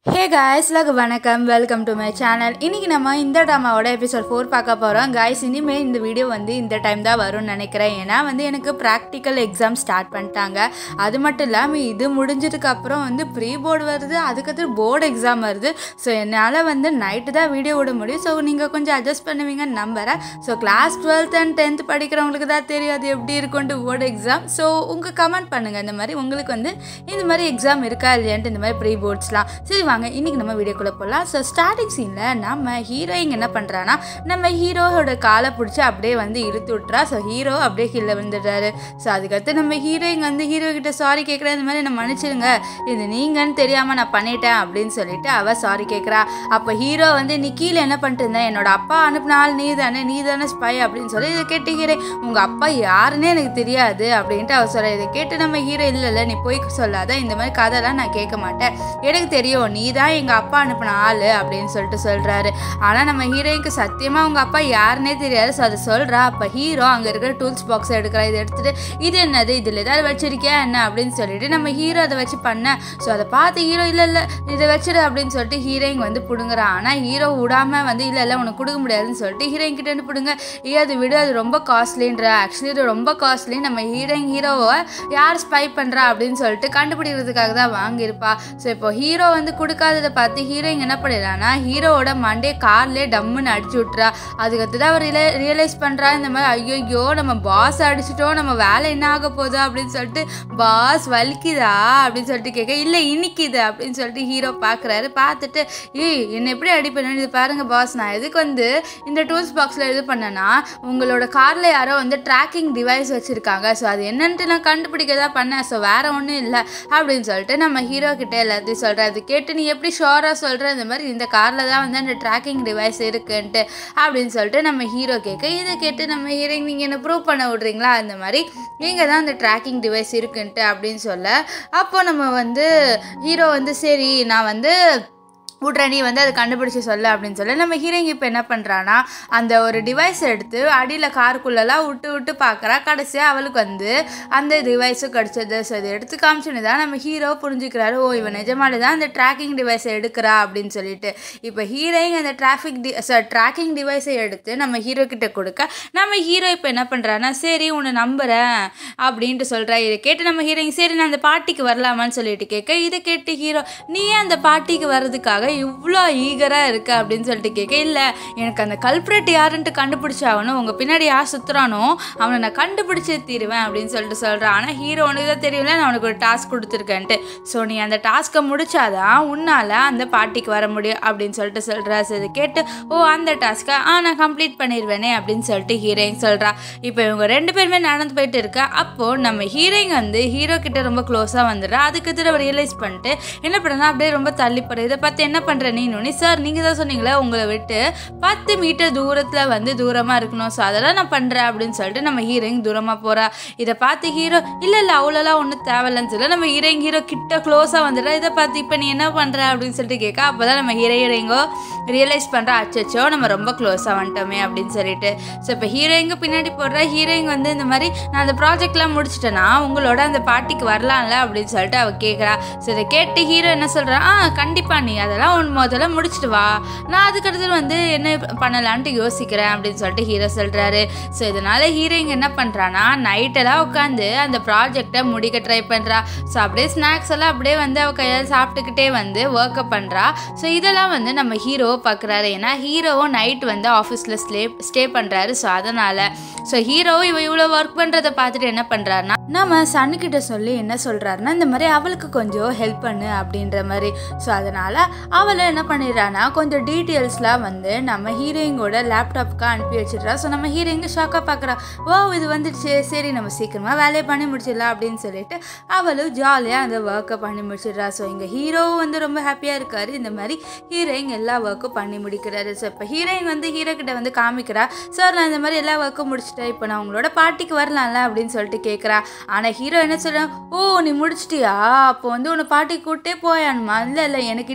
hey guys லகு வணக்கம் welcome to my channel இன்றைக்கி நம்ம இந்த ட்ராமாவோட எபிசோட் ஃபோர் பார்க்க போகிறோம் காய்ஸ் இனிமேல் இந்த வீடியோ வந்து இந்த டைம் தான் வரும்னு நினைக்கிறேன் ஏன்னா வந்து எனக்கு ப்ராக்டிக்கல் எக்ஸாம் ஸ்டார்ட் பண்ணிட்டாங்க அது மட்டும் இல்லாமல் இது முடிஞ்சதுக்கு அப்புறம் வந்து ப்ரீ போர்டு வருது அதுக்கடுத்து போர்டு எக்ஸாம் வருது ஸோ என்னால் வந்து நைட்டு தான் வீடியோ விட முடியும் ஸோ நீங்கள் கொஞ்சம் அட்ஜஸ்ட் பண்ணுவீங்கன்னு நம்புகிறேன் so class twelfth and tenth படிக்கிறவங்களுக்கு தான் தெரியும் அது எப்படி இருக்கும்ட்டு போர்டு எக்ஸாம் ஸோ உங்கள் கமெண்ட் பண்ணுங்கள் இந்த மாதிரி உங்களுக்கு வந்து இந்த மாதிரி எக்ஸாம் இருக்கா இல்லையான்ட்டு இந்த மாதிரி ப்ரீ போர்ட்ஸ்லாம் சரி வாங்க இன்றைக்கி நம்ம வீடியோக்குள்ளே போகலாம் ஸோ ஸ்டார்டிங் சீனில் நம்ம ஹீரோயிங் என்ன பண்ணுறான்னா நம்ம ஹீரோவோட காலை பிடிச்சி அப்படியே வந்து இழுத்து விட்றா ஸோ ஹீரோ அப்படியே கீழே விழுந்துடுறாரு ஸோ அதுக்கடுத்து நம்ம ஹீரோயின் வந்து ஹீரோ கிட்ட சாரி கேட்குறேன் இந்த மாதிரி என்ன மன்னிச்சிடுங்க இது நீங்கன்னு தெரியாமல் நான் பண்ணிட்டேன் அப்படின்னு சொல்லிட்டு அவள் சாரி கேட்குறா அப்போ ஹீரோ வந்து நீ கீழே என்ன பண்ணிட்டு இருந்தேன் என்னோட அப்பா அனுப்பின ஆள் நீ தானே நீ தானே ஸ்பை அப்படின்னு சொல்லி இதை கேட்டு ஹீரோ உங்கள் அப்பா யாருன்னே எனக்கு தெரியாது அப்படின்ட்டு அவ சொல்ல இதை கேட்டு நம்ம ஹீரோ இல்லை இல்லை நீ போய் சொல்லாத இந்த மாதிரி கதைலாம் நான் கேட்க மாட்டேன் எனக்கு தெரியும் நீ தான் எங்கள் அப்பா அனுப்பின ஆள் அப்படின்னு சொல்லிட்டு சொல்கிறாரு ஆனால் நம்ம ஹீரோயினுக்கு சத்தியமாக உங்கள் அப்பா யாருன்னே தெரியாது ஸோ அதை சொல்கிறா அப்போ ஹீரோ அங்கே இருக்கிற டூல்ஸ் பாக்ஸ் எடுக்கிறா இதை எடுத்துட்டு இது என்னது இதில் ஏதாவது வச்சிருக்கியா என்ன அப்படின்னு சொல்லிட்டு நம்ம ஹீரோ அதை வச்சு பண்ண ஸோ அதை பார்த்து ஹீரோ இல்லை இல்லை இதை வச்சிரு அப்படின்னு சொல்லிட்டு ஹீரோயின் வந்து பிடுங்குறா ஆனால் ஹீரோ விடாமல் வந்து இல்லை இல்லை உனக்கு கொடுக்க முடியாதுன்னு சொல்லிட்டு ஹீரோயின் கிட்ட இருந்து பிடுங்க ஏ அது விடு அது ரொம்ப காஸ்ட்லின்ற ஆக்சுவலி இது ரொம்ப காஸ்ட்லி நம்ம ஹீரோயின் ஹீரோவை யார் ஸ்பை பண்ணுறா அப்படின்னு சொல்லிட்டு கண்டுபிடிக்கிறதுக்காக தான் வாங்கியிருப்பா ஸோ இப்போ ஹீரோ வந்து கொடுக்காததை பார்த்து ஹீரோயின் என்ன பண்ணிடுறான்னா ஹீரோவோட மண்டே கார்லேயே டம்முன்னு அடிச்சு விட்றா அதுக்கடுத்து தான் அவர் ரியலை ரியலைஸ் பண்ணுறா இந்த மாதிரி ஐயோ நம்ம பாஸ் அடிச்சிட்டோம் நம்ம வேலை என்ன ஆக போகுது அப்படின்னு சொல்லிட்டு பாஸ் வலிக்குதா அப்படின்னு சொல்லிட்டு கேட்க இல்லை இனிக்குது அப்படின்னு சொல்லிட்டு ஹீரோ பார்க்குறாரு பார்த்துட்டு ஏய் என்ன எப்படி அடிப்பேன் இது பாருங்க பாஸ் நான் எதுக்கு வந்து இந்த டூல்ஸ் பாக்ஸில் இது பண்ணேன்னா உங்களோட காரில் யாரோ வந்து ட்ராக்கிங் டிவைஸ் வச்சுருக்காங்க ஸோ அது என்னன்ட்டு நான் கண்டுபிடிக்க தான் பண்ணேன் ஸோ வேற ஒன்றும் இல்லை அப்படின்னு சொல்லிட்டு நம்ம ஹீரோ கிட்ட எல்லாத்தையும் சொல்கிறேன் அது கேட்டு நீ எப்படி ஷோராக சொல்கிற இந்த மாதிரி இந்த காரில் தான் வந்து அந்த ட்ராக்கிங் டிவைஸ் இருக்குன்ட்டு அப்படின்னு சொல்லிட்டு நம்ம ஹீரோ கேட்க இதை கேட்டு நம்ம ஹீரோயின் நீங்கள் என்ன ப்ரூவ் பண்ண விட்றீங்களா அந்த மாதிரி நீங்கள் தான் அந்த ட்ராக்கிங் டிவைஸ் இருக்குன்ட்டு அப்படின்னு சொல்ல அப்போ நம்ம வந்து ஹீரோ வந்து சரி நான் வந்து விட்ற நீ வந்து அதை கண்டுபிடிச்சி சொல்ல அப்படின்னு சொல்லி நம்ம ஹீரோயின் இப்போ என்ன பண்ணுறான்னா அந்த ஒரு டிவைஸ் எடுத்து அடியில் காருக்குள்ளெல்லாம் விட்டு விட்டு பார்க்குறா கடைசியாக அவளுக்கு வந்து அந்த டிவைஸும் கிடச்சது ஸோ இதை எடுத்து காமிச்சுன்னு தான் நம்ம ஹீரோ புரிஞ்சுக்கிறாரு ஓ இவன் நிஜமாலே தான் அந்த ட்ராக்கிங் டிவைஸை எடுக்கிறா அப்படின்னு சொல்லிட்டு இப்போ ஹீரோயின் அந்த டிராஃபிக் டி சார் ட்ராக்கிங் டிவைஸை எடுத்து நம்ம ஹீரோ கிட்ட கொடுக்க நம்ம ஹீரோ இப்போ என்ன பண்ணுறான்னா சரி உன்னை நம்புகிறேன் அப்படின்ட்டு சொல்கிறா இதை கேட்டு நம்ம ஹீரோயின் சரி நான் அந்த பார்ட்டிக்கு வரலாமான்னு சொல்லிட்டு கேட்க இதை கேட்டு ஹீரோ நீ ஏன் அந்த பார்ட்டிக்கு வர்றதுக்காக இவ்வளோ ஈகராக இருக்க அப்படின்னு சொல்லிட்டு கேட்க இல்லை எனக்கு அந்த கல்ப்ரேட் யாருன்ட்டு கண்டுபிடிச்சாகணும் உங்கள் பின்னாடி யார் சுற்றுறானோ அவனை நான் கண்டுபிடிச்சே தீருவேன் அப்படின்னு சொல்லிட்டு சொல்கிறான் ஆனால் ஹீரோ உனக்கு தான் தெரியல நான் உனக்கு ஒரு டாஸ்க் கொடுத்துருக்கேன்ட்டு ஸோ நீ அந்த டாஸ்க்கை முடிச்சாதான் உன்னால் அந்த பார்ட்டிக்கு வர முடியும் அப்படின்னு சொல்லிட்டு சொல்கிறா ஸோ இதை கேட்டு ஓ அந்த டாஸ்க்கை ஆ நான் கம்ப்ளீட் பண்ணிடுவேனே அப்படின்னு சொல்லிட்டு ஹீரோயின் சொல்கிறா இப்போ இவங்க ரெண்டு பேருமே நடந்து போயிட்டு இருக்க அப்போது நம்ம ஹீரோயின் வந்து ஹீரோ கிட்ட ரொம்ப க்ளோஸாக வந்துடுறா அதுக்கு திரும்ப ரியலைஸ் பண்ணிட்டு என்ன பண்ணனா அப்படியே ரொம்ப தள்ளி போகிற இதை பார்த்து என்ன பண்ணுற நீ சார் நீங்கள் தான் சொன்னீங்களே உங்களை விட்டு பத்து மீட்டர் தூரத்தில் வந்து தூரமாக இருக்கணும் ஸோ அதெல்லாம் நான் பண்ணுறேன் அப்படின்னு சொல்லிட்டு நம்ம ஹீரோயின் தூரமாக போகிறா இதை பார்த்து ஹீரோ இல்லை இல்லை அவ்வளோலாம் ஒன்றும் தேவையில்லைன்னு சொல்லி நம்ம ஹீரோயின் ஹீரோ கிட்ட க்ளோஸாக வந்துடுறா இதை பார்த்து இப்போ நீ என்ன பண்ணுற அப்படின்னு சொல்லிட்டு கேட்க அப்போ தான் நம்ம ஹீரோ ஹீரோயிங்கோ ரியலைஸ் பண்ணுறா அச்சச்சோ நம்ம ரொம்ப க்ளோஸாக வந்துட்டோமே அப்படின்னு சொல்லிட்டு ஸோ இப்போ ஹீரோயிங்க பின்னாடி போடுற ஹீரோயின் வந்து இந்த மாதிரி நான் அந்த ப்ராஜெக்ட்லாம் முடிச்சிட்டேன்னா உங்களோட அந்த பார்ட்டிக்கு வரலாம்ல அப்படின்னு சொல்லிட்டு அவள் கேட்குறா ஸோ இதை கேட்டு ஹீரோ என்ன சொல்கிறா ஆ கண்டிப்பாக நீ அதெல்லாம் உன் முதல்ல முடிச்சிட்டு வா நான் அதுக்கடுத்து வந்து என்ன பண்ணலான்ட்டு யோசிக்கிறேன் அப்படின்னு சொல்லிட்டு ஹீரோ சொல்கிறாரு ஸோ இதனால் ஹீரோயின் என்ன பண்ணுறான்னா நைட்டெல்லாம் உட்காந்து அந்த ப்ராஜெக்டை முடிக்க ட்ரை பண்ணுறா ஸோ அப்படியே ஸ்நாக்ஸ் எல்லாம் அப்படியே வந்து அவள் கையால் சாப்பிட்டுக்கிட்டே வந்து ஒர்க்கை பண்ணுறா ஸோ இதெல்லாம் வந்து நம்ம ஹீரோவை பார்க்குறாரு ஏன்னா ஹீரோவும் நைட் வந்து ஆஃபீஸில் ஸ்லே ஸ்டே பண்ணுறாரு ஸோ அதனால் ஸோ ஹீரோவும் இவன் இவ்வளோ ஒர்க் பண்ணுறதை பார்த்துட்டு என்ன பண்ணுறாருனா நம்ம சன்னுக்கிட்ட சொல்லி என்ன சொல்கிறாருன்னா இந்த மாதிரி அவளுக்கு கொஞ்சம் ஹெல்ப் பண்ணு அப்படின்ற மாதிரி ஸோ அதனால் அவளை என்ன பண்ணிடுறான்னா கொஞ்சம் டீட்டெயில்ஸ்லாம் வந்து நம்ம ஹீரோயிங்கோட லேப்டாப்க்கு அனுப்பி வச்சிடுறா ஸோ நம்ம ஹீரோயிங்க ஷாக்காக பார்க்குறா ஓ இது வந்துடுச்சு சரி நம்ம சீக்கிரமாக வேலையை பண்ணி முடிச்சிடலாம் அப்படின்னு சொல்லிட்டு அவளும் ஜாலியாக அந்த ஒர்க்கை பண்ணி முடிச்சிடுறா ஸோ இங்கே ஹீரோவும் வந்து ரொம்ப ஹாப்பியாக இருக்காரு இந்த மாதிரி ஹீரோயின் எல்லா ஒர்க்கும் பண்ணி முடிக்கிறாரு ஸோ இப்போ ஹீரோயின் வந்து ஹீரோ கிட்ட வந்து காமிக்கிறா சார் நான் இந்த மாதிரி எல்லா ஒர்க்கும் முடிச்சிட்டேன் இப்போ நான் உங்களோட பார்ட்டிக்கு வரலாம்ல அப்படின்னு சொல்லிட்டு கேட்குறா ஆனால் ஹீரோ என்ன சொல்கிறான் ஓ நீ முடிச்சிட்டியா அப்போ வந்து உன்னை பார்ட்டிக்கு கூட்டே போயானுமா இல்லை இல்லை எனக்கு இன்ட்ரெஸ்ட் இல்லை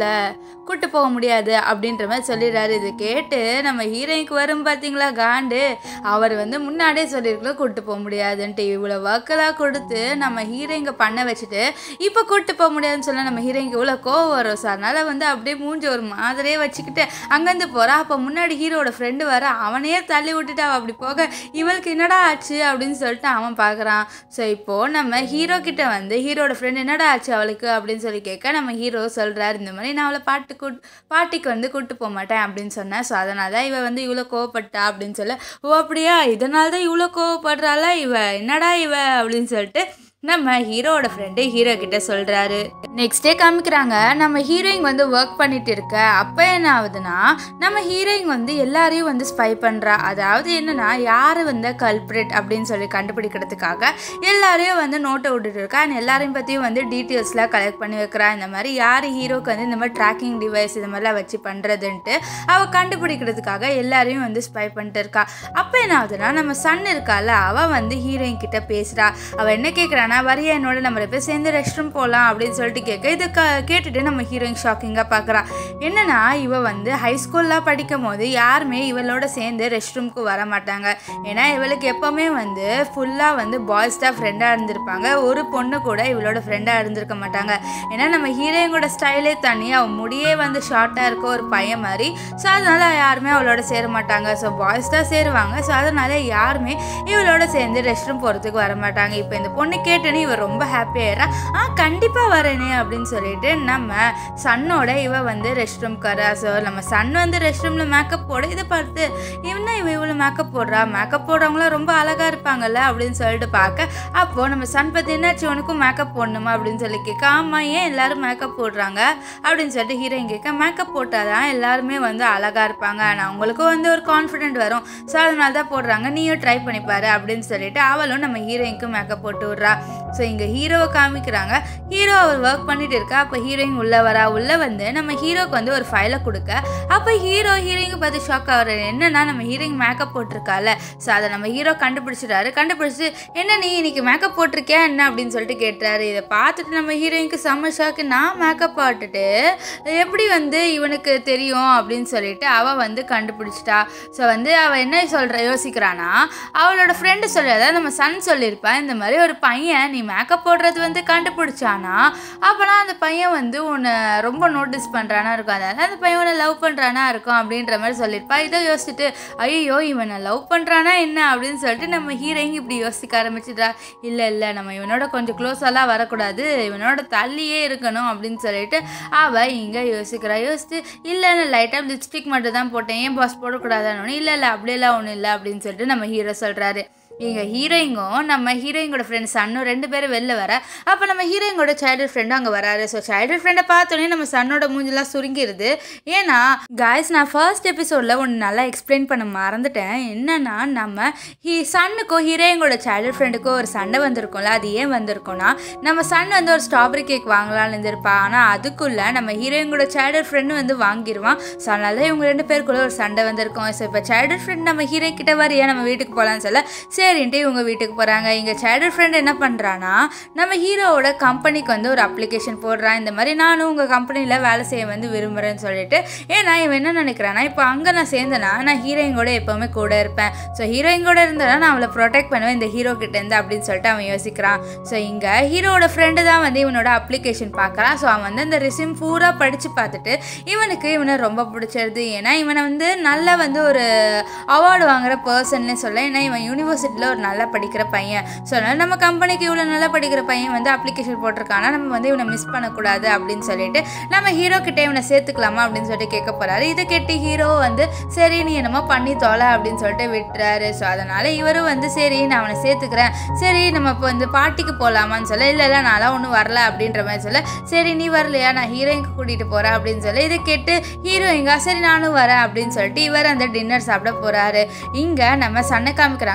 இல்லை கூட்டு போக முடியாது அப்படின்ற மாதிரி சொல்லிடுறாரு இது கேட்டு நம்ம ஹீரோயினுக்கு வரும் பார்த்தீங்களா காண்டு அவர் வந்து முன்னாடியே சொல்லியிருக்கலாம் கூட்டு போக முடியாதுன்ட்டு இவ்வளோ ஒர்க்கெல்லாம் கொடுத்து நம்ம ஹீரோயிங்க பண்ண வச்சுட்டு இப்போ கூட்டு போக முடியாதுன்னு சொல்ல நம்ம ஹீரோயினுக்கு இவ்வளோ கோவம் வரும் ஸோ அதனால் வந்து அப்படியே மூஞ்சி ஒரு மாதிரியே வச்சுக்கிட்டு அங்கேருந்து போகிறா அப்போ முன்னாடி ஹீரோட ஃப்ரெண்டு வர அவனையே தள்ளி விட்டுட்டு அவள் அப்படி போக இவளுக்கு என்னடா ஆச்சு அப்படின்னு சொல்லிட்டு அவன் பார்க்குறான் ஸோ இப்போது நம்ம ஹீரோ கிட்ட வந்து ஹீரோட ஃப்ரெண்ட் என்னடா ஆச்சு அவளுக்கு அப்படின்னு சொல்லி கேட்க நம்ம ஹீரோ சொல்கிறாரு இந்த மாதிரி நான் அவளை பாட்டு கூட் பாட்டிக்கு வந்து கூட்டு போக மாட்டேன் அப்படின்னு சொன்னேன் ஸோ அதனால தான் இவ வந்து இவ்வளோ கோவப்பட்டா அப்படின்னு சொல்ல ஓ அப்படியா இதனால தான் இவ்வளோ கோவப்படுறாளா இவ என்னடா இவ அப்படின்னு சொல்லிட்டு நம்ம ஹீரோவோட ஃப்ரெண்டு ஹீரோ கிட்ட சொல்கிறாரு நெக்ஸ்ட் டே காமிக்கிறாங்க நம்ம ஹீரோயின் வந்து ஒர்க் பண்ணிட்டு இருக்க அப்போ என்ன ஆகுதுன்னா நம்ம ஹீரோயின் வந்து எல்லாரையும் வந்து ஸ்பை பண்ணுறா அதாவது என்னன்னா யார் வந்து கல்ப்ரேட் அப்படின்னு சொல்லி கண்டுபிடிக்கிறதுக்காக எல்லாரையும் வந்து நோட்டை விட்டுட்டு இருக்கா அண்ட் எல்லாரையும் பற்றியும் வந்து டீட்டெயில்ஸ்லாம் கலெக்ட் பண்ணி வைக்கிறா இந்த மாதிரி யார் ஹீரோக்கு வந்து இந்த மாதிரி ட்ராக்கிங் டிவைஸ் இது மாதிரிலாம் வச்சு பண்ணுறதுன்ட்டு அவள் கண்டுபிடிக்கிறதுக்காக எல்லாரையும் வந்து ஸ்பை பண்ணிட்டு இருக்கா அப்போ என்ன ஆகுதுன்னா நம்ம சன் இருக்கால அவள் வந்து ஹீரோயின் கிட்ட பேசுகிறா அவள் என்ன கேட்குறானா வரியா என்னோட நம்ம ரெண்டு பேர் சேர்ந்து ரெஸ்ட் ரூம் போகலாம் அப்படின்னு சொல்லிட்டு கேட்க இதை க கேட்டுட்டு நம்ம ஹீரோயின் ஷாக்கிங்காக பார்க்குறா என்னன்னா இவ வந்து ஹை ஸ்கூல்லாம் படிக்கும் போது யாருமே இவளோட சேர்ந்து ரெஸ்ட் ரூம்க்கு வர மாட்டாங்க ஏன்னா இவளுக்கு எப்போவுமே வந்து ஃபுல்லாக வந்து பாய்ஸ் தான் ஃப்ரெண்டாக இருந்திருப்பாங்க ஒரு பொண்ணு கூட இவளோட ஃப்ரெண்டாக இருந்திருக்க மாட்டாங்க ஏன்னா நம்ம ஹீரோயினோட ஸ்டைலே தனி அவள் முடியே வந்து ஷார்ட்டாக இருக்க ஒரு பையன் மாதிரி ஸோ அதனால யாருமே அவளோட சேர மாட்டாங்க ஸோ பாய்ஸ் தான் சேருவாங்க ஸோ அதனால யாருமே இவளோட சேர்ந்து ரெஸ்ட் ரூம் போகிறதுக்கு வர மாட்டாங்க இப்போ இந்த பொண்ணு கேட்டோன்னே இவ ரொம்ப ஹாப்பியாயிடா ஆ கண்டிப்பாக வரேனே அப்படின்னு சொல்லிட்டு நம்ம சன்னோட இவ வந்து ரெஸ்ட் ரூம்க்கு வரா ஸோ நம்ம சன் வந்து ரெஸ்ட் ரூமில் மேக்கப் போட இதை பார்த்து இவனா இவ இவ்வளோ மேக்கப் போடுறா மேக்கப் போடுறவங்களாம் ரொம்ப அழகாக இருப்பாங்கல்ல அப்படின்னு சொல்லிட்டு பார்க்க அப்போது நம்ம சன் பற்றி என்னாச்சு உனக்கும் மேக்கப் போடணுமா அப்படின்னு சொல்லி கேட்க ஆமாம் ஏன் எல்லாரும் மேக்கப் போடுறாங்க அப்படின்னு சொல்லிட்டு ஹீரோயின் கேட்க மேக்கப் போட்டால் தான் எல்லாருமே வந்து அழகாக இருப்பாங்க ஆனால் அவங்களுக்கும் வந்து ஒரு கான்ஃபிடென்ட் வரும் ஸோ அதனால தான் போடுறாங்க நீயும் ட்ரை பண்ணிப்பாரு அப்படின்னு சொல்லிட்டு அவளும் நம்ம ஹீரோயினுக்கு மேக்கப் போட்டு விட்றா ஸோ இங்கே ஹீரோவை காமிக்கிறாங்க ஹீரோ அவர் ஒர்க் பண்ணிட்டு இருக்கா அப்போ ஹீரோயின் உள்ளே வரா உள்ளே வந்து நம்ம ஹீரோக்கு வந்து ஒரு ஃபைலை கொடுக்க அப்போ ஹீரோ ஹீரோயிங்க பார்த்து ஷாக் ஆகுறாரு என்னன்னா நம்ம ஹீரோயின் மேக்கப் போட்டிருக்கால ஸோ அதை நம்ம ஹீரோ கண்டுபிடிச்சிட்டாரு கண்டுபிடிச்சி என்ன நீ இன்னைக்கு மேக்கப் போட்டிருக்கியா என்ன அப்படின்னு சொல்லிட்டு கேட்டாரு இதை பார்த்துட்டு நம்ம ஹீரோயினுக்கு செம்ம ஷாக்கு நான் மேக்கப் போட்டுட்டு எப்படி வந்து இவனுக்கு தெரியும் அப்படின்னு சொல்லிட்டு அவள் வந்து கண்டுபிடிச்சிட்டா ஸோ வந்து அவள் என்ன சொல்கிற யோசிக்கிறானா அவளோட ஃப்ரெண்டு சொல்லி அதாவது நம்ம சன் சொல்லியிருப்பா இந்த மாதிரி ஒரு பையன் நீ மேக்கப் போடுறது வந்து கண்டுபிடிச்சானா அப்போனா அந்த பையன் வந்து உன்னை ரொம்ப நோட்டீஸ் பண்ணுறானா இருக்கும் அதாவது அந்த பையன் உன்னை லவ் பண்ணுறானா இருக்கும் அப்படின்ற மாதிரி சொல்லியிருப்பா இதை யோசிச்சுட்டு ஐயோ இவனை லவ் பண்ணுறானா என்ன அப்படின்னு சொல்லிட்டு நம்ம ஹீரோயின் இப்படி யோசிக்க ஆரம்பிச்சிட்டா இல்லை இல்லை நம்ம இவனோட கொஞ்சம் க்ளோஸாலாம் வரக்கூடாது இவனோட தள்ளியே இருக்கணும் அப்படின்னு சொல்லிட்டு அவள் இங்கே யோசிக்கிறா யோசிச்சு இல்லை நான் லைட்டாக லிப்ஸ்டிக் மட்டும் தான் போட்டேன் ஏன் பாஸ் போடக்கூடாதான்னு இல்லை இல்லை அப்படியெல்லாம் ஒன்றும் இல்லை அப்படின்னு சொல்லிட்டு நம்ம ஹீரோ சொல்கிறாரு இங்கே ஹீரோயிங்கும் நம்ம ஹீரோயிங்கோட ஃப்ரெண்ட் சன்னும் ரெண்டு பேரும் வெளில வர அப்போ நம்ம ஹீரோயிங்கோட சைல்டு ஃப்ரெண்டும் அங்கே வராரு ஸோ சைல்டு ஃப்ரெண்டை பார்த்தோன்னே நம்ம சன்னோட மூஞ்செல்லாம் சுருங்கிருது ஏன்னா காய்ஸ் நான் ஃபர்ஸ்ட் எபிசோடில் ஒன்று நல்லா எக்ஸ்பிளைன் பண்ண மறந்துட்டேன் என்னன்னா நம்ம ஹீ சன்னுக்கும் ஹீரோயிங்கோட சைல்டு ஃப்ரெண்டுக்கும் ஒரு சண்டை வந்திருக்கும்ல அது ஏன் வந்திருக்கும்னா நம்ம சன் வந்து ஒரு ஸ்ட்ராபெரி கேக் வாங்கலாம்னு இருந்திருப்பா ஆனால் அதுக்குள்ளே நம்ம ஹீரோயிங்கோட சைல்டு ஃப்ரெண்டு வந்து வாங்கிடுவான் ஸோ அதனால தான் இவங்க ரெண்டு பேருக்குள்ள ஒரு சண்டை வந்திருக்கும் ஸோ இப்போ சைல்டு ஃப்ரெண்ட் நம்ம ஹீரோ கிட்ட வரியா நம்ம வீட்டுக்கு போகலான்னு சொல்ல சரின்ட்டு இவங்க வீட்டுக்கு போகிறாங்க இங்கே சைல்டு ஃப்ரெண்ட் என்ன பண்ணுறான்னா நம்ம ஹீரோவோட கம்பெனிக்கு வந்து ஒரு அப்ளிகேஷன் போடுறான் இந்த மாதிரி நானும் உங்கள் கம்பெனியில் வேலை செய்ய வந்து விரும்புகிறேன்னு சொல்லிட்டு ஏன்னா இவன் என்ன நினைக்கிறான்னா இப்போ அங்கே நான் சேர்ந்தேன்னா நான் ஹீரோயிங்கோட எப்போவுமே கூட இருப்பேன் ஸோ ஹீரோயிங்கோட இருந்தேன்னா நான் அவளை ப்ரொடெக்ட் பண்ணுவேன் இந்த ஹீரோ கிட்டேருந்து அப்படின்னு சொல்லிட்டு அவன் யோசிக்கிறான் ஸோ இங்கே ஹீரோவோட ஃப்ரெண்டு தான் வந்து இவனோட அப்ளிகேஷன் பார்க்குறான் ஸோ அவன் வந்து அந்த ரெசியூம் பூரா படித்து பார்த்துட்டு இவனுக்கு இவனை ரொம்ப பிடிச்சிருது ஏன்னா இவனை வந்து நல்லா வந்து ஒரு அவார்டு வாங்குற பர்சன்னே சொல்ல ஏன்னா இவன் யூனிவர்சிட்டியில் ஒரு நல்லா படிக்கிற பையன் ஸோ அதனால் நம்ம கம்பெனிக்கு இவ்வளோ நல்லா படிக்கிற பையன் வந்து அப்ளிகேஷன் போட்டிருக்கானா நம்ம வந்து இவனை மிஸ் பண்ணக்கூடாது அப்படின்னு சொல்லிட்டு நம்ம ஹீரோ கிட்டே இவனை சேர்த்துக்கலாமா அப்படின்னு சொல்லிட்டு கேட்க போகிறாரு இதை கேட்டு ஹீரோ வந்து சரி நீ என்னமோ பண்ணி தொலை அப்படின்னு சொல்லிட்டு விட்டுறாரு ஸோ அதனால் இவரும் வந்து சரி நான் அவனை சேர்த்துக்கிறேன் சரி நம்ம இப்போ வந்து பாட்டிக்கு போகலாமான்னு சொல்ல இல்லை இல்லை நான்லாம் ஒன்றும் வரல அப்படின்ற மாதிரி சொல்ல சரி நீ வரலையா நான் ஹீரோயினுக்கு கூட்டிகிட்டு போகிறேன் அப்படின்னு சொல்லி இதை கேட்டு ஹீரோயிங்கா சரி நானும் வரேன் அப்படின்னு சொல்லிட்டு இவர் அந்த டின்னர் சாப்பிட போகிறாரு இங்கே நம்ம சன்னை காமிக்கிறாங்க சன்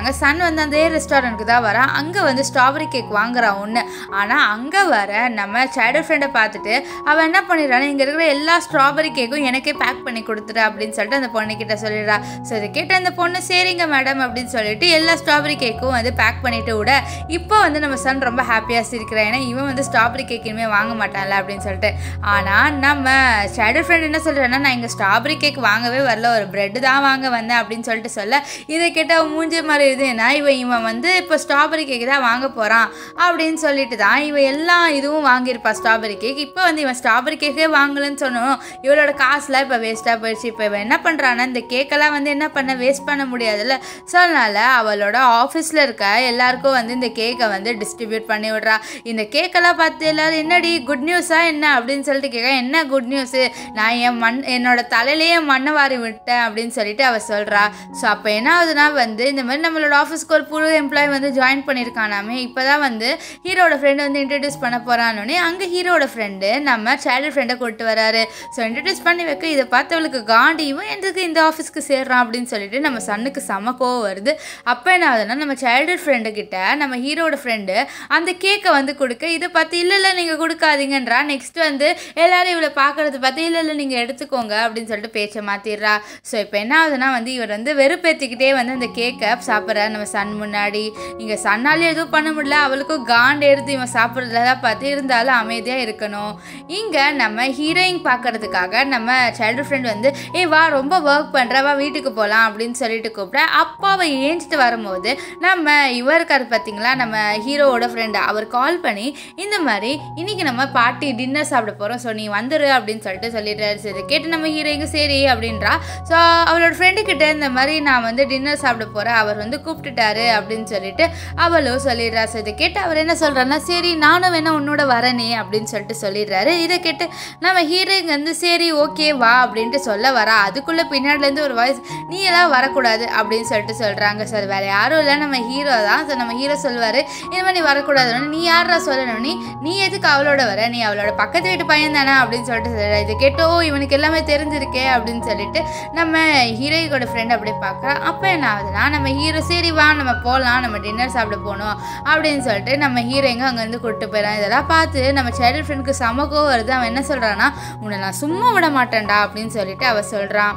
வந்து அதே ரெஸ்டாரண்ட்டுக்கு தான் வரான் அங்கே வந்து ஸ்ட்ராபெரி கேக் வாங்குறான் ஒன்று ஆனால் அங்கே வர நம்ம சைல்டு ஃப்ரெண்டை பார்த்துட்டு அவன் என்ன பண்ணிடுறான் இங்கே இருக்கிற எல்லா ஸ்ட்ராபெரி கேக்கும் எனக்கே பேக் பண்ணி கொடுத்துரு அப்படின்னு சொல்லிட்டு அந்த பொண்ணுக்கிட்ட சொல்லிடுறா ஸோ இதை கேட்ட அந்த பொண்ணு சரிங்க மேடம் அப்படின்னு சொல்லிட்டு எல்லா ஸ்ட்ராபெரி கேக்கும் வந்து பேக் பண்ணிட்டு விட இப்போ வந்து நம்ம சன் ரொம்ப ஹாப்பியாக சிரிக்கிறான் ஏன்னா இவன் வந்து ஸ்ட்ராபெரி கேக் இனிமேல் வாங்க மாட்டான்ல அப்படின்னு சொல்லிட்டு ஆனால் நம்ம சைல்டு ஃப்ரெண்ட் என்ன சொல்கிறேன்னா நான் இங்கே ஸ்ட்ராபெரி கேக் வாங்கவே வரல ஒரு பிரெட் தான் வாங்க வந்தேன் அப்படின்னு சொல்லிட்டு சொல்ல இதை கேட்ட அவன் மூஞ்சி மாதிரி இதுன்னா இவன் இவன் வந்து இப்போ ஸ்ட்ராபெரி கேக் தான் வாங்க போகிறான் அப்படின்னு சொல்லிட்டு தான் இவன் எல்லா இதுவும் வாங்கியிருப்பா ஸ்ட்ராபெரி கேக் இப்போ வந்து இவன் ஸ்ட்ராபெரி கேக்கே வாங்கலன்னு சொன்னோம் இவளோட காசுலாம் இப்போ வேஸ்ட்டாக போயிடுச்சு இப்போ இவன் என்ன பண்ணுறான்னா இந்த கேக்கெல்லாம் வந்து என்ன பண்ண வேஸ்ட் பண்ண முடியாதுல்ல ஸோ அதனால அவளோட ஆஃபீஸில் இருக்க எல்லாருக்கும் வந்து இந்த கேக்கை வந்து டிஸ்ட்ரிபியூட் பண்ணி விடுறா இந்த கேக்கெல்லாம் பார்த்து எல்லாரும் என்னடி குட் நியூஸா என்ன அப்படின்னு சொல்லிட்டு கேட்க என்ன குட் நியூஸு நான் என் மண் என்னோட தலையிலேயே மண்ணை வாரி விட்டேன் அப்படின்னு சொல்லிட்டு அவள் சொல்கிறா ஸோ அப்போ என்ன ஆகுதுன்னா வந்து இந்த மாதிரி நம்மளோட ஆஃபீஸ்க்கு ஒரு புது எம்ப்ளாயி வந்து ஜாயின் பண்ணியிருக்கானாமே இப்போ தான் வந்து ஹீரோட ஃப்ரெண்டு வந்து இன்ட்ரடியூஸ் பண்ண போகிறானோடனே அங்கே ஹீரோட ஃப்ரெண்டு நம்ம சைல்டு ஃப்ரெண்டை கூப்பிட்டு வராரு ஸோ இன்ட்ரடியூஸ் பண்ணி வைக்க இதை பார்த்தவளுக்கு காண்டி இவன் எதுக்கு இந்த ஆஃபீஸ்க்கு சேர்றான் அப்படின்னு சொல்லிட்டு நம்ம சன்னுக்கு செம கோவம் வருது அப்போ என்ன ஆகுதுன்னா நம்ம சைல்டு ஃப்ரெண்டு கிட்ட நம்ம ஹீரோட ஃப்ரெண்டு அந்த கேக்கை வந்து கொடுக்க இதை பார்த்து இல்லை இல்லை நீங்கள் கொடுக்காதீங்கன்றா நெக்ஸ்ட் வந்து எல்லாரும் இவளை பார்க்கறது பார்த்து இல்லை இல்லை நீங்கள் எடுத்துக்கோங்க அப்படின்னு சொல்லிட்டு பேச்சை மாற்றிடுறா ஸோ இப்போ என்ன ஆகுதுன்னா வந்து இவர் வந்து வெறுப்பேற்றிக்கிட்டே வந்து அந்த கேக்கை சாப்பிட்றாரு நம்ம சன் முன்னாடி இங்கே சன்னாலே எதுவும் பண்ண முடியல அவளுக்கும் காண்டு எடுத்து இவன் சாப்பிட்றதெல்லாம் பார்த்து இருந்தாலும் அமைதியாக இருக்கணும் இங்கே நம்ம ஹீரோயின் பார்க்கறதுக்காக நம்ம சைல்டு ஃப்ரெண்ட் வந்து ஏ வா ரொம்ப ஒர்க் பண்ணுற வா வீட்டுக்கு போகலாம் அப்படின்னு சொல்லிட்டு கூப்பிட அப்போ அவள் ஏஞ்சிட்டு வரும்போது நம்ம இவர் இருக்காரு பார்த்தீங்களா நம்ம ஹீரோவோட ஃப்ரெண்டு அவர் கால் பண்ணி இந்த மாதிரி இன்னைக்கு நம்ம பார்ட்டி டின்னர் சாப்பிட போகிறோம் ஸோ நீ வந்துரு அப்படின்னு சொல்லிட்டு சொல்லிடுறாரு சரி கேட்டு நம்ம ஹீரோயிங்க சரி அப்படின்றா ஸோ அவளோட ஃப்ரெண்டு கிட்ட இந்த மாதிரி நான் வந்து டின்னர் சாப்பிட போகிறேன் அவர் வந்து கூப்பிட்டுட்டாரு அப்படின்னு சொல்லிட்டு அவளும் சொல்லிடுறா ஸோ இதை கேட்டு அவர் என்ன சொல்கிறாருன்னா சரி நானும் வேணா உன்னோட வரனே அப்படின்னு சொல்லிட்டு சொல்லிடுறாரு இதை கேட்டு நம்ம ஹீரோயிங்க வந்து சரி ஓகே வா அப்படின்ட்டு சொல்ல வரா அதுக்குள்ளே பின்னாடிலேருந்து ஒரு வாய்ஸ் நீ எல்லாம் வரக்கூடாது அப்படின்னு சொல்லிட்டு சொல்கிறாங்க சார் வேறு யாரும் இல்லை நம்ம ஹீரோ தான் ஸோ நம்ம ஹீரோ சொல்லுவார் இந்த மாதிரி நீ வரக்கூடாதுன்னு நீ யாரா சொல்லணும் நீ நீ எதுக்கு அவளோட வர நீ அவளோட பக்கத்து வீட்டு பையன் தானே அப்படின்னு சொல்லிட்டு சொல்கிறா இது கேட்டோ இவனுக்கு எல்லாமே தெரிஞ்சிருக்கே அப்படின்னு சொல்லிட்டு நம்ம ஹீரோயிக்கோட ஃப்ரெண்ட் அப்படியே பார்க்குறா அப்போ என்ன ஆகுதுன்னா நம்ம ஹீரோ சரி வா நம்ம போகலாம் நம்ம டின்னர் சாப்பிட போகணும் அப்படின்னு சொல்லிட்டு நம்ம ஹீரோயிங்க அங்கேருந்து கூப்பிட்டு போயிடலாம் இதெல்லாம் பார்த்து நம்ம சைல்டு ஃப்ரெண்டுக்கு சமக்கோ வருது அவன் என்ன சொல்கிறான்னா உன்னை நான் சும்மா விட மாட்டேன்டா அப்படின்னு சொல்லிட்டு அவ சொல்கிறான்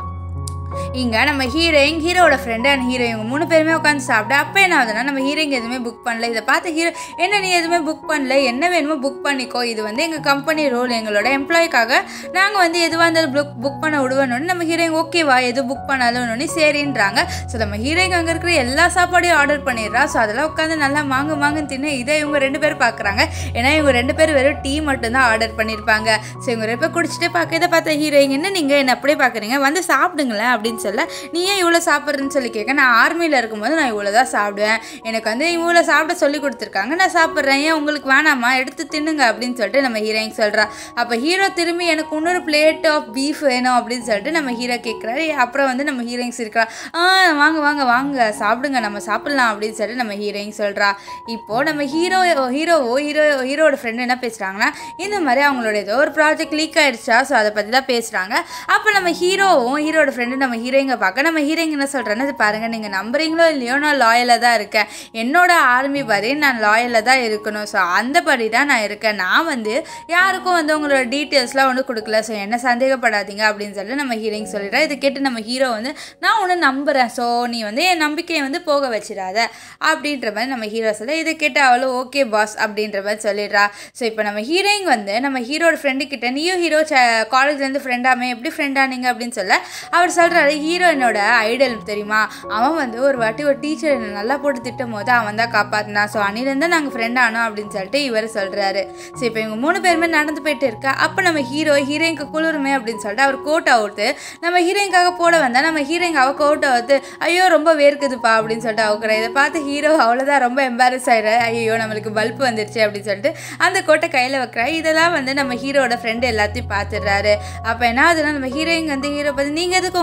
இங்கே நம்ம ஹீரோயின் ஹீரோட ஃப்ரெண்டு அண்ட் ஹீரோ இவங்க மூணு பேருமே உட்காந்து சாப்பிட அப்போ என்ன ஆகுதுன்னா நம்ம ஹீரோயிங் எதுவுமே புக் பண்ணல இதை பார்த்து ஹீரோ என்ன நீ எதுவுமே புக் பண்ணல என்ன வேணுமோ புக் பண்ணிக்கோ இது வந்து எங்கள் கம்பெனி ரோல் எங்களோட எம்ப்ளாய்க்காக நாங்கள் வந்து எதுவாக இருந்தாலும் புக் புக் பண்ண விடுவோன்னு நம்ம ஹீரோயின் ஓகேவா எது புக் பண்ணாலும் சரின்றாங்க ஸோ நம்ம ஹீரோயின் அங்கே இருக்கிற எல்லா சாப்பாடையும் ஆர்டர் பண்ணிடுறா ஸோ அதெல்லாம் உட்காந்து நல்லா மாங்கு மாங்குன்னு தின்னு இதை இவங்க ரெண்டு பேரும் பார்க்குறாங்க ஏன்னா இவங்க ரெண்டு பேரும் வெறும் டீ மட்டும்தான் ஆர்டர் பண்ணியிருப்பாங்க ஸோ இவங்க ரெண்டு பேர் குடிச்சிட்டு பார்க்க இதை பார்த்த ஹீரோயின் என்ன நீங்கள் என்ன அப்படியே பார்க்குறீங்க வந்து சாப்பிடுங்களேன் அப்படின்னு சொல்ல நீ ஏன் இவ்வளோ சாப்பிட்றேன்னு சொல்லி கேட்க நான் ஆர்மியில் இருக்கும்போது நான் இவ்வளோ தான் சாப்பிடுவேன் எனக்கு வந்து இவ்வளோ சாப்பிட சொல்லி கொடுத்துருக்காங்க நான் சாப்பிட்றேன் ஏன் உங்களுக்கு வேணாமா எடுத்து தின்னுங்க அப்படின்னு சொல்லிட்டு நம்ம ஹீரோயின் சொல்கிறா அப்போ ஹீரோ திரும்பி எனக்கு இன்னொரு பிளேட் ஆஃப் பீஃப் வேணும் அப்படின்னு சொல்லிட்டு நம்ம ஹீரோ கேட்குறாரு அப்புறம் வந்து நம்ம ஹீரோயின் இருக்கிறா ஆ வாங்க வாங்க வாங்க சாப்பிடுங்க நம்ம சாப்பிட்லாம் அப்படின்னு சொல்லிட்டு நம்ம ஹீரோயின் சொல்கிறா இப்போது நம்ம ஹீரோ ஹீரோவோ ஹீரோ ஹீரோட ஃப்ரெண்டு என்ன பேசுகிறாங்கன்னா இந்த மாதிரி அவங்களோட ஏதோ ஒரு ப்ராஜெக்ட் லீக் ஆயிடுச்சா ஸோ அதை பற்றி தான் பேசுகிறாங்க அப்போ நம்ம ஹீரோவும் ஹீரோட ஃப்ரெண்டு நம்ம ஹீரோயிங்க பார்க்க நம்ம ஹீரோயிங்க என்ன சொல்கிறேன்னு இது பாருங்கள் நீங்கள் நம்புறீங்களோ இல்லையோ நான் லாயலாக தான் இருக்கேன் என்னோட ஆர்மி படி நான் லாயலாக தான் இருக்கணும் ஸோ அந்த படி தான் நான் இருக்கேன் நான் வந்து யாருக்கும் வந்து உங்களோட டீட்டெயில்ஸ்லாம் ஒன்றும் கொடுக்கல ஸோ என்ன சந்தேகப்படாதீங்க அப்படின்னு சொல்லி நம்ம ஹீரோயிங் சொல்லிடுறேன் இதை கேட்டு நம்ம ஹீரோ வந்து நான் ஒன்று நம்புகிறேன் ஸோ நீ வந்து என் நம்பிக்கையை வந்து போக வச்சிடாத அப்படின்ற மாதிரி நம்ம ஹீரோ சொல்ல இதை கேட்டு அவளும் ஓகே பாஸ் அப்படின்ற மாதிரி சொல்லிடுறா ஸோ இப்போ நம்ம ஹீரோயின் வந்து நம்ம ஹீரோட ஃப்ரெண்டு கிட்ட நீயும் ஹீரோ காலேஜ்லேருந்து ஃப்ரெண்டாமே எப்படி ஃப்ரெண்டானீங்க அப்படின்னு சொல்ல அவர் சொல்கிறாரு ஹீரோ என்னோட ஐடல் தெரியுமா அவன் வந்து ஒரு வாட்டி ஒரு டீச்சர் என்னை நல்லா போட்டு திட்டும் போது அவன் தான் காப்பாற்றினான் ஸோ அன்னிலேருந்து நாங்கள் ஃப்ரெண்ட் ஆனோம் அப்படின்னு சொல்லிட்டு இவர் சொல்கிறாரு ஸோ இப்போ இவங்க மூணு பேருமே நடந்து போயிட்டு இருக்கா அப்போ நம்ம ஹீரோ ஹீரோயின்க்கு குளிருமே அப்படின்னு சொல்லிட்டு அவர் கோட் அவுத்து நம்ம ஹீரோயின்காக போட வந்தால் நம்ம ஹீரோயின் அவள் கோட் அவுத்து ஐயோ ரொம்ப வேர்க்குதுப்பா அப்படின்னு சொல்லிட்டு அவுக்குறா இதை பார்த்து ஹீரோ அவ்வளோதான் ரொம்ப எம்பாரஸ் ஆகிடுற ஐயோ நம்மளுக்கு பல்ப் வந்துருச்சு அப்படின்னு சொல்லிட்டு அந்த கோட்டை கையில் வைக்கிறா இதெல்லாம் வந்து நம்ம ஹீரோட ஃப்ரெண்டு எல்லாத்தையும் பார்த்துடுறாரு அப்போ என்ன ஆகுதுன்னா நம்ம ஹீரோயின் வந்து ஹீரோ பார்த்து நீங்கள் எதுக்கு உங்கள் கோட்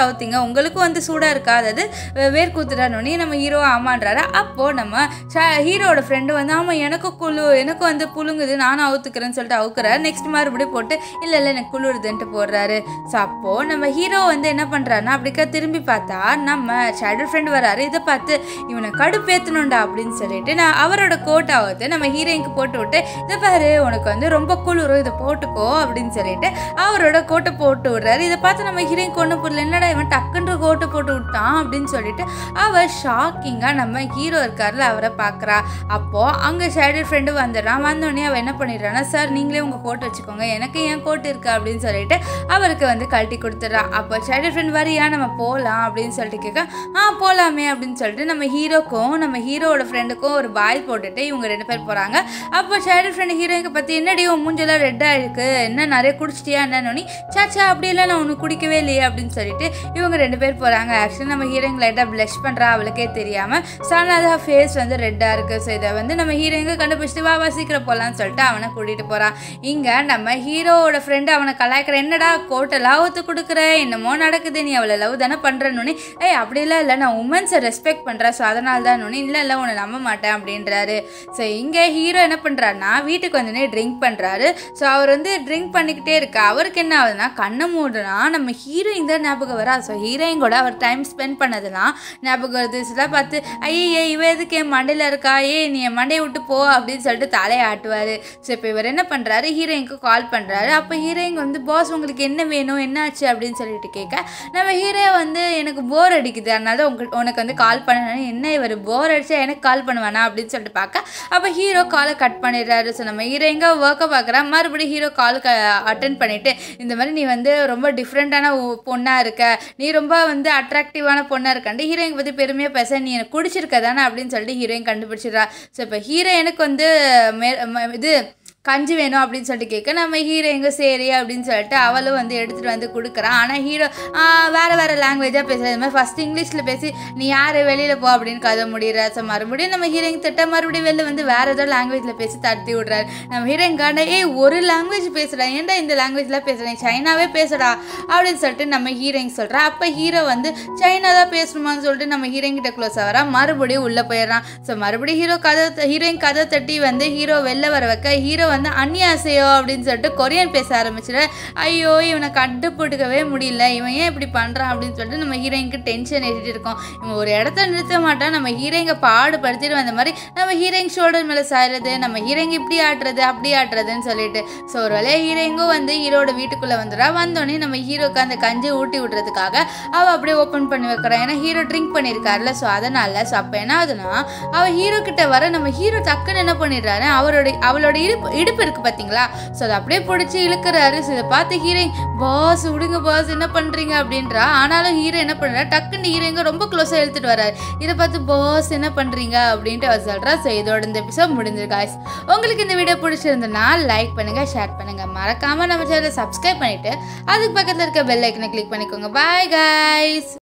அவுத்திங்க உங்களுக்கும் வந்து சூடாக இருக்கா அதாவது வே- வேர்க்கூத்துடானோடனே நம்ம ஹீரோ ஆமான்றாரு அப்போது நம்ம ஹீரோட ஃப்ரெண்டு வந்து ஆமாம் எனக்கும் குழு எனக்கும் வந்து புழுங்குது நானும் அவுத்துக்கிறேன்னு சொல்லிட்டு அவுக்குறாரு நெக்ஸ்ட் மறுபடியும் போட்டு இல்லை இல்லை எனக்கு குளிருதுன்ட்டு போடுறாரு ஸோ அப்போது நம்ம ஹீரோ வந்து என்ன பண்ணுறாருன்னா அப்படிக்கா திரும்பி பார்த்தா நம்ம சைல்டு ஃப்ரெண்ட் வராரு இதை பார்த்து இவனை கடுப்பேற்றணும்டா அப்படின்னு சொல்லிட்டு நான் அவரோட கோட் ஆகுது நம்ம ஹீரோயினுக்கு போட்டு விட்டு இதை பாரு உனக்கு வந்து ரொம்ப குளிரும் இதை போட்டுக்கோ அப்படின்னு சொல்லிட்டு அவரோட கோட்டை போட்டு விடுறாரு இதை பார்த்து நம்ம ஹீரோயின் கொண்டு புரியல என்னடா இவன் டக்குன்ற கோட்டை போட்டு விட்டான் அப்படின்னு சொல்லிட்டு அவ ஷாக்கிங்காக நம்ம ஹீரோ இருக்கார்ல அவரை பார்க்குறா அப்போது அங்கே சைடு ஃப்ரெண்டு வந்துடுறான் வந்தோடனே அவள் என்ன பண்ணிடுறான்னா சார் நீங்களே உங்கள் கோட் வச்சுக்கோங்க எனக்கு ஏன் கோட் இருக்கு அப்படின்னு சொல்லிட்டு அவருக்கு வந்து கழட்டி கொடுத்துட்றா அப்போ சைடு ஃப்ரெண்ட் வரியா நம்ம போகலாம் அப்படின்னு சொல்லிட்டு கேட்க ஆ போகலாமே அப்படின்னு சொல்லிட்டு நம்ம ஹீரோக்கும் நம்ம ஹீரோவோட ஃப்ரெண்டுக்கும் ஒரு பாய் போட்டுட்டு இவங்க ரெண்டு பேர் போகிறாங்க அப்போ சைடு ஃப்ரெண்டு ஹீரோயினை பற்றி என்னடி உன் மூஞ்செல்லாம் ரெட்டாக இருக்கு என்ன நிறைய குடிச்சிட்டியா என்னன்னு சாச்சா அப்படியெல்லாம் நான் உனக்கு குடிக்கவே இல்லையே அப்படின்னு சொல்லிட்டு இவங்க ரெண்டு பேர் போகிறாங்க ஆக்சுவலி நம்ம ஹீரோயின் லைட்டாக ப்ளஷ் பண்ணுறா அவளுக்கே தெரியாமல் சனாதா ஃபேஸ் வந்து ரெட்டாக இருக்குது ஸோ இதை வந்து நம்ம ஹீரோயிங்க கண்டுபிடிச்சிட்டு வா வா சீக்கிரம் போகலான்னு சொல்லிட்டு அவனை கூட்டிகிட்டு போகிறான் இங்கே நம்ம ஹீரோவோட ஃப்ரெண்டு அவனை கலாய்க்கிற என்னடா கோட்டெல்லாம் ஊற்று கொடுக்குற என்னமோ நடக்குது நீ அவளை லவ் தானே பண்ணுறன்னு ஏய் அப்படிலாம் இல்லை நான் உமன்ஸை ரெஸ்பெக்ட் பண்ணுறேன் ஸோ அதனால தான் இல்லை இல்லை உன்னை நம்ப மாட்டேன் அப்படின்றாரு ஸோ இங்கே ஹீரோ என்ன பண்ணுறாருன்னா வீட்டுக்கு வந்து ட்ரிங்க் பண்ணுறாரு ஸோ அவர் வந்து ட்ரிங்க் பண்ணிக்கிட்டே இருக்கா அவருக்கு என்ன ஆகுதுன்னா கண்ணை மூடுனா நம்ம ஹீரோயின் தான் ஞாபகம் வரா ஸோ ஹீரோயின் கூட அவர் டைம் ஸ்பெண்ட் பண்ணதெல்லாம் ஞாபகம் வருது இதெல்லாம் பார்த்து ஐயே இவ எதுக்கு என் மண்டையில் இருக்கா ஏ நீ என் மண்டையை விட்டு போ அப்படின்னு சொல்லிட்டு தலையை ஆட்டுவார் ஸோ இப்போ இவர் என்ன பண்ணுறாரு ஹீரோயினுக்கு கால் பண்ணுறாரு அப்போ ஹீரோயின் வந்து பாஸ் உங்களுக்கு என்ன வேணும் என்ன ஆச்சு அப்படின்னு சொல்லிட்டு கேட்க நம்ம ஹீரோ வந்து எனக்கு போர் அடிக்குது அதனால தான் உங்களுக்கு உனக்கு வந்து கால் பண்ணணும் என்ன இவர் போர் அடிச்சா எனக்கு கால் பண்ணுவானா அப்படின்னு சொல்லிட்டு பார்க்க அப்போ ஹீரோ காலை கட் பண்ணிடுறாரு ஸோ நம்ம ஹீரோ எங்கே ஒர்க்கை பார்க்குறா மறுபடியும் ஹீரோ கால் அட்டன் பண்ணிட்டு இந்த மாதிரி நீ வந்து ரொம்ப டிஃப்ரெண்ட்டான பொண்ணாக இருக்க நீ ரொம்ப வந்து அட்ராக்டிவான பொண்ணாக இருக்காண்டு ஹீரோயின் பற்றி பெருமையாக பேச நீ எனக்கு பிடிச்சிருக்க தானே அப்படின்னு சொல்லிட்டு ஹீரோயின் கண்டுபிடிச்சிடுறா ஸோ இப்போ ஹீரோயினுக்கு வந்து மே ம- இது கஞ்சி வேணும் அப்படின்னு சொல்லிட்டு கேட்க நம்ம ஹீரோ எங்கே சரி அப்படின்னு சொல்லிட்டு அவளும் வந்து எடுத்துகிட்டு வந்து கொடுக்குறான் ஆனால் ஹீரோ வேறு வேறு லாங்குவேஜாக பேசுகிற இது மாதிரி ஃபஸ்ட் இங்கிலீஷில் பேசி நீ யார் வெளியில் போ அப்படின்னு கதை முடியிற ஸோ மறுபடியும் நம்ம ஹீரோயின் திட்ட மறுபடியும் வெளில வந்து வேறு ஏதோ லாங்குவேஜில் பேசி தடுத்தி விட்றாரு நம்ம ஹீரோயின் காண்ட ஏய் ஒரு லாங்குவேஜ் பேசுகிறா ஏன்டா இந்த லாங்குவேஜில் பேசுகிறேன் சைனாவே பேசுடா அப்படின்னு சொல்லிட்டு நம்ம ஹீரோயின் சொல்கிறா அப்போ ஹீரோ வந்து சைனா தான் பேசணுமான்னு சொல்லிட்டு நம்ம ஹீரோயின் கிட்ட க்ளோஸ் ஆகிறா மறுபடியும் உள்ளே போயிடுறான் ஸோ மறுபடியும் ஹீரோ கதை ஹீரோயின் கதை தட்டி வந்து ஹீரோ வெளில வர வைக்க ஹீரோ வந்து அந்நியாசையோ அப்படின்னு சொல்லிட்டு கொரியன் பேச ஆரம்பிச்சிட ஐயோ இவனை கண்டுபிடிக்கவே முடியல இவன் ஏன் இப்படி பண்ணுறான் அப்படின்னு சொல்லிட்டு நம்ம ஹீரோயினுக்கு டென்ஷன் ஏறிட்டு இருக்கோம் இவன் ஒரு இடத்த நிறுத்த மாட்டான் நம்ம ஹீரோயிங்க பாடுபடுத்திட்டு வந்த மாதிரி நம்ம ஹீரோயின் ஷோல்டர் மேலே சாயறது நம்ம ஹீரோயிங்க இப்படி ஆட்டுறது அப்படி ஆட்டுறதுன்னு சொல்லிட்டு ஸோ ஒரு வேலையை ஹீரோயிங்கும் வந்து ஹீரோட வீட்டுக்குள்ளே வந்துடுறா வந்தோடனே நம்ம ஹீரோக்கு அந்த கஞ்சி ஊட்டி விடுறதுக்காக அவள் அப்படியே ஓப்பன் பண்ணி வைக்கிறான் ஏன்னா ஹீரோ ட்ரிங்க் பண்ணியிருக்காருல ஸோ அதனால ஸோ அப்போ என்ன ஆகுதுன்னா அவள் ஹீரோ கிட்ட வர நம்ம ஹீரோ டக்குன்னு என்ன பண்ணிடுறாரு அவரோட அவளோட இடுப்பு இடுப்பு இருக்கு பார்த்தீங்களா ஸோ அதை அப்படியே பிடிச்சி இழுக்கிறாரு ஸோ இதை பார்த்து ஹீரோயின் பாஸ் விடுங்க பாஸ் என்ன பண்ணுறீங்க அப்படின்றா ஆனாலும் ஹீரோ என்ன பண்ணுறா டக்குன்னு ஹீரோயிங்க ரொம்ப க்ளோஸாக இழுத்துட்டு வராரு இதை பார்த்து பாஸ் என்ன பண்ணுறீங்க அப்படின்ட்டு அவர் சொல்கிறா ஸோ இதோட இந்த எபிசோட் முடிஞ்சிரு guys உங்களுக்கு இந்த வீடியோ பிடிச்சிருந்ததுன்னா லைக் பண்ணுங்கள் ஷேர் பண்ணுங்கள் மறக்காமல் நம்ம சேனலை சப்ஸ்கிரைப் பண்ணிவிட்டு அதுக்கு பக்கத்தில் இருக்க பெல் ஐக்கனை கிளிக் பண்ணிக்கோங்க பாய் guys